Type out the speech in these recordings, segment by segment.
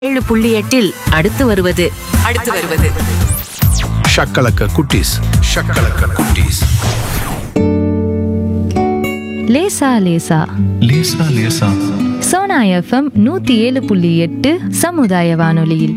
ஏழு புள்ளி எட்டில் அடுத்து வருவது அடுத்து வருவது ஷக்கலக்க குட்டீஸ் ஷக்கலக்க குட்டீஸ் லேசா லேசா லேசா லேசா சோனா எஃப்எம் நூத்தி ஏழு புள்ளி எட்டு சமுதாய வானொலியில்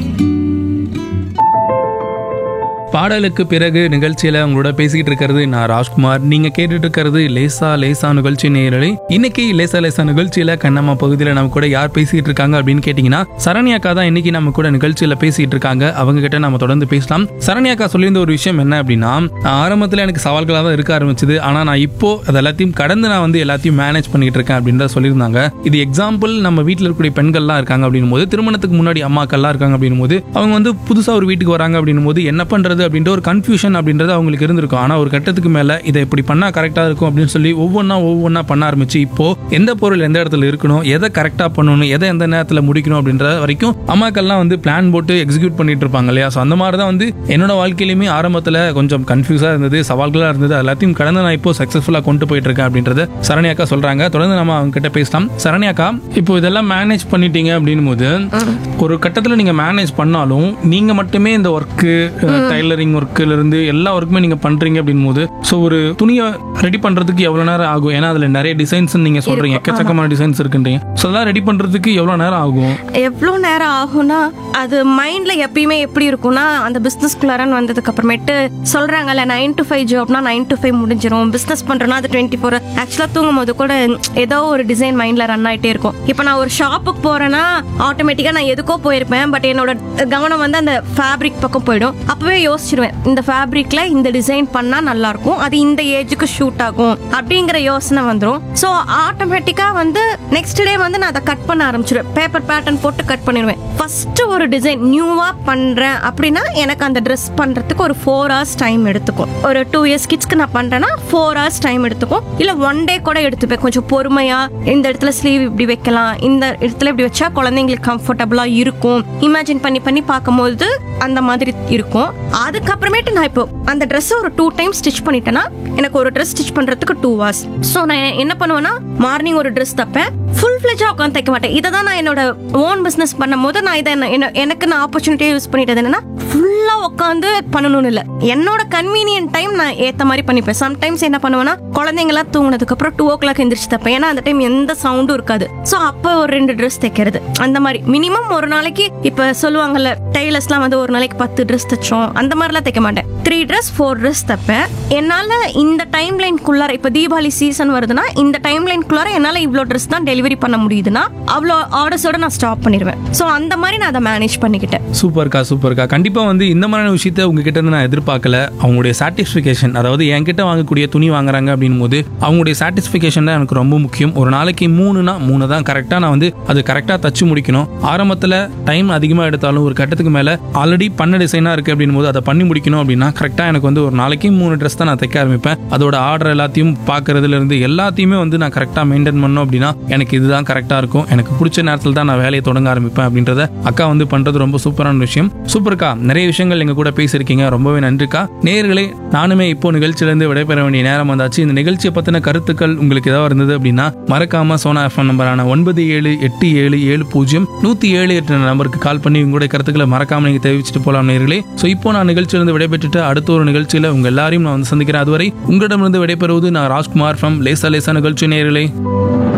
பாடலுக்கு பிறகு நிகழ்ச்சியில உங்களோட பேசிக்கிட்டு இருக்கிறது நான் ராஜ்குமார் நீங்க கேட்டுட்டு இருக்கிறது லேசா லேசா நிகழ்ச்சி நேரலை இன்னைக்கு லேசா லேசா நிகழ்ச்சியில கண்ணம்மா பகுதியில நம்ம கூட யார் பேசிட்டு இருக்காங்க அப்படின்னு கேட்டீங்கன்னா சரண்யாக்கா தான் இன்னைக்கு நம்ம கூட நிகழ்ச்சியில பேசிட்டு இருக்காங்க அவங்க கிட்ட நம்ம தொடர்ந்து பேசலாம் சரண்யாக்கா சொல்லியிருந்த ஒரு விஷயம் என்ன அப்படின்னா ஆரம்பத்துல எனக்கு சவால்களாக தான் இருக்க ஆரம்பிச்சது ஆனா நான் இப்போ அது எல்லாத்தையும் கடந்து நான் வந்து எல்லாத்தையும் மேனேஜ் பண்ணிட்டு இருக்கேன் அப்படின்றத சொல்லியிருந்தாங்க இது எக்ஸாம்பிள் நம்ம வீட்டில் இருக்கக்கூடிய பெண்கள்லாம் இருக்காங்க அப்படின்னும் போது திருமணத்துக்கு முன்னாடி அம்மாக்கள்லாம் இருக்காங்க அப்படின்னும் போது அவங்க வந்து புதுசா ஒரு வீட்டுக்கு வராங்க அப்படின்னும் போது என்ன பண்றது அப்படின்ற ஒரு கன்ஃபியூஷன் அப்படின்றது அவங்களுக்கு இருந்திருக்கும் ஆனா ஒரு கட்டத்துக்கு மேல இதை இப்படி பண்ணா கரெக்டா இருக்கும் அப்படின்னு சொல்லி ஒவ்வொன்றா ஒவ்வொன்றா பண்ண ஆரம்பிச்சு இப்போ எந்த பொருள் எந்த இடத்துல இருக்கணும் எதை கரெக்டா பண்ணணும் எதை எந்த நேரத்துல முடிக்கணும் அப்படின்ற வரைக்கும் அம்மாக்கள்லாம் வந்து பிளான் போட்டு எக்ஸிக்யூட் பண்ணிட்டு இருப்பாங்க இல்லையா ஸோ அந்த மாதிரி தான் வந்து என்னோட வாழ்க்கையிலுமே ஆரம்பத்துல கொஞ்சம் கன்ஃபியூஸா இருந்தது சவால்களா இருந்தது அது எல்லாத்தையும் கடந்து நான் இப்போ சக்சஸ்ஃபுல்லா கொண்டு போயிட்டு இருக்கேன் அப்படின்றத சரண்யாக்கா சொல்றாங்க தொடர்ந்து நம்ம அவங்க கிட்ட பேசலாம் சரண்யாக்கா இப்போ இதெல்லாம் மேனேஜ் பண்ணிட்டீங்க அப்படின்னும் போது ஒரு கட்டத்துல நீங்க மேனேஜ் பண்ணாலும் நீங்க மட்டுமே இந்த ஒர்க்கு டைலரிங் ஒர்க்ல இருந்து எல்லா ஒர்க்குமே நீங்க பண்றீங்க அப்படின்னும் போது ஸோ ஒரு துணியை ரெடி பண்றதுக்கு எவ்வளவு நேரம் ஆகும் ஏன்னா அதுல நிறைய டிசைன்ஸ் நீங்க சொல்றீங்க எக்கச்சக்கமான டிசைன்ஸ் இருக்குன்றீங்க ஸோ அதெல்லாம் ரெடி பண்றதுக்கு எவ்வளவு நேரம் ஆகும் எவ்வளோ நேரம் ஆகும்னா அது மைண்ட்ல எப்பயுமே எப்படி இருக்கும்னா அந்த பிஸ்னஸ்குள்ளாரன்னு வந்ததுக்கு அப்புறமேட்டு சொல்றாங்கல்ல நைன் டு ஃபைவ் ஜாப்னா நைன் டு ஃபைவ் முடிஞ்சிரும் பிஸ்னஸ் பண்றோம்னா அது டுவெண்ட்டி ஃபோர் ஆக்சுவலாக தூங்கும் போது கூட ஏதோ ஒரு டிசைன் மைண்ட்ல ரன் ஆயிட்டே இருக்கும் இப்போ நான் ஒரு ஷாப்புக்கு போறேன்னா ஆட்டோமேட்டிக்கா நான் எதுக்கோ போயிருப்பேன் பட் என்னோட கவனம் வந்து அந்த ஃபேப்ரிக் பக்கம் போயிடும் அப்பவே யோசிச்சிருவேன் இந்த ஃபேப்ரிக்ல இந்த டிசைன் பண்ணா நல்லா இருக்கும் அது இந்த ஏஜுக்கு ஷூட் ஆகும் அப்படிங்கிற யோசனை வந்துடும் ஸோ ஆட்டோமேட்டிக்கா வந்து நெக்ஸ்ட் டே வந்து நான் அதை கட் பண்ண ஆரம்பிச்சிடுவேன் பேப்பர் பேட்டர்ன் போட்டு கட் பண்ணிடுவேன் ஃபர்ஸ்ட் ஒரு டிசைன் நியூவா பண்றேன் அப்படின்னா எனக்கு அந்த ட்ரெஸ் பண்றதுக்கு ஒரு ஃபோர் ஹவர்ஸ் டைம் எடுத்துக்கும் ஒரு டூ இயர்ஸ் கிட்ஸ்க்கு நான் பண்றேன்னா ஃபோர் ஹவர்ஸ் டைம் எடுத்துக்கும் இல்ல ஒன் டே கூட எடுத்துப்பேன் கொஞ்சம் பொறுமையா இந்த இடத்துல ஸ்லீவ் இப்படி வைக்கலாம் இந்த இடத்துல இப்படி வச்சா குழந்தைங்களுக்கு கம்ஃபர்டபுளா இருக்கும் இமேஜின் பண்ணி பண்ணி பார்க்கும்போது அந்த மாதிரி இருக்கும் அதுக்கப்புறமேட்டு நான் இப்போ அந்த ட்ரெஸ் ஒரு டூ டைம் ஸ்டிச் பண்ணிட்டேன்னா எனக்கு ஒரு ட்ரெஸ் ஸ்டிச் பண்றதுக்கு டூ ஹவர்ஸ் ஸோ நான் என்ன பண்ணுவேன்னா மார்னிங் ஒரு ட்ரெஸ் தப்பேன் ஃபுல் ஃபிளெஜா உட்காந்து தைக்க மாட்டேன் இதை தான் நான் என்னோட ஓன் பிசினஸ் பண்ணும்போது நான் இதை என்ன- என்ன- எனக்கு நான் ஆப்பர்ச்சுனிட்டியை யூஸ் பண்ணிட்டது என்னன்னா ஃபுல்லா உட்காந்து பண்ணணும்னு இல்லை என்னோட கன்வீனியன்ட் டைம் நான் ஏத்த மாதிரி பண்ணிப்பேன் சம்டைம்ஸ் என்ன பண்ணுவேன்னா குழந்தைங்களாம் தூங்கினதுக்கு அப்புறம் டூ ஓ கிளாக் எந்திரிச்சு தப்பேன் ஏன்னா அந்த டைம் எந்த சவுண்டும் இருக்காது ஸோ அப்போ ஒரு ரெண்டு ட்ரெஸ் தைக்கிறது அந்த மாதிரி மினிமம் ஒரு நாளைக்கு இப்போ சொல்லுவாங்கல்ல டெய்லர்ஸ்லாம் வந்து ஒரு நாளைக்கு பத்து ட்ரெஸ் தைச்சோம் அந்த மாதிரிலாம் தைக்க மாட்டேன் த்ரீ ட்ரெஸ் ஃபோர் ட்ரெஸ் தைப்பேன் என்னால் இந்த டைம் லைன்குள்ளார இப்போ தீபாவளி சீசன் வருதுன்னா இந்த டைம் லைன்குள்ளார என்னால் இவ்வளோ ட்ரெஸ் தான் டெலிவரி பண்ண முடியுதுன்னா அவ்வளோ ஆர்டர்ஸோட நான் ஸ்டாப் பண்ணிடுவேன் ஸோ அந்த மாதிரி நான் அதை மேனேஜ் பண்ணிக்கிட்டேன் சூப்பர்க்கா சூப்பர்க்கா கண்டிப்பா வந்து இந்த மாதிரியான விஷயத்த உங்ககிட்ட இருந்து நான் எதிர்பார்க்கல அவங்களுடைய சாட்டிஸ்ஃபிகேஷன் அதாவது என்கிட்ட வாங்கக்கூடிய துணி வாங்குறாங்க அப்படின்னும் போது அவங்களுடைய சாட்டிஸ்ஃபிகேஷன் தான் எனக்கு ரொம்ப முக்கியம் ஒரு நாளைக்கு மூணுனா மூணு தான் கரெக்டாக நான் வந்து அது கரெக்டாக தச்சு முடிக்கணும் ஆரம்பத்தில் டைம் அதிகமாக எடுத்தாலும் ஒரு கட்டத்துக்கு மேலே ஆல்ரெடி பண்ண டிசைனாக இருக்குது அப்படின்னும் போது அதை பண்ணி முடிக்கணும் அப்படின்னா கரெக்டாக எனக்கு வந்து ஒரு நாளைக்கு மூணு ட்ரெஸ் தான் நான் தைக்க ஆரம்பிப்பேன் அதோட ஆர்டர் எல்லாத்தையும் பார்க்கறதுல இருந்து எல்லாத்தையுமே வந்து நான் கரெக்டாக மெயின்டைன் பண்ணணும் அப்படின்னா எனக்கு இதுதான் கரெக்டாக இருக்கும் எனக்கு பிடிச்ச நேரத்தில் தான் நான் வேலையை தொடங்க ஆரம்பிப்பேன் அப்படின்றத அக்கா வந்து பண்றது ரொம்ப சூப்பரான விஷயம் சூப்பர்க்கா நிறைய விஷயங்கள் எங்க கூட பேசியிருக்கீங்க ரொம்பவே நன்றிக்கா நேயர்களே நானுமே இப்போ நிகழ்ச்சியிலேருந்து விடைபெற வேண்டிய நேரம் வந்தாச்சு இந்த நிகழ்ச்சியை பத்தின கருத்துக்கள் உங்களுக்கு ஏதாவது இருந்தது அப்படின்னா மறக்காம சோனா எஃப்எம் நம்பரான ஒன்பது ஏழு எட்டு ஏழு ஏழு பூஜ்ஜியம் நூத்தி ஏழு எட்டு நம்பருக்கு கால் பண்ணி உங்களுடைய கருத்துக்களை மறக்காம நீங்க தெரிவிச்சுட்டு போலாம் நேயர்களே ஸோ இப்போ நான் நிகழ்ச்சியிலிருந்து விடைபெற்றுட்டு அடுத்த ஒரு நிகழ்ச்சியில உங்க எல்லாரையும் நான் வந்து சந்திக்கிறேன் அதுவரை உங்களிடமிருந்து விடைபெறுவது நான் ராஜ்குமார் ஃப்ரம் லேசா லேசா நிகழ்ச்சி நேயர்களே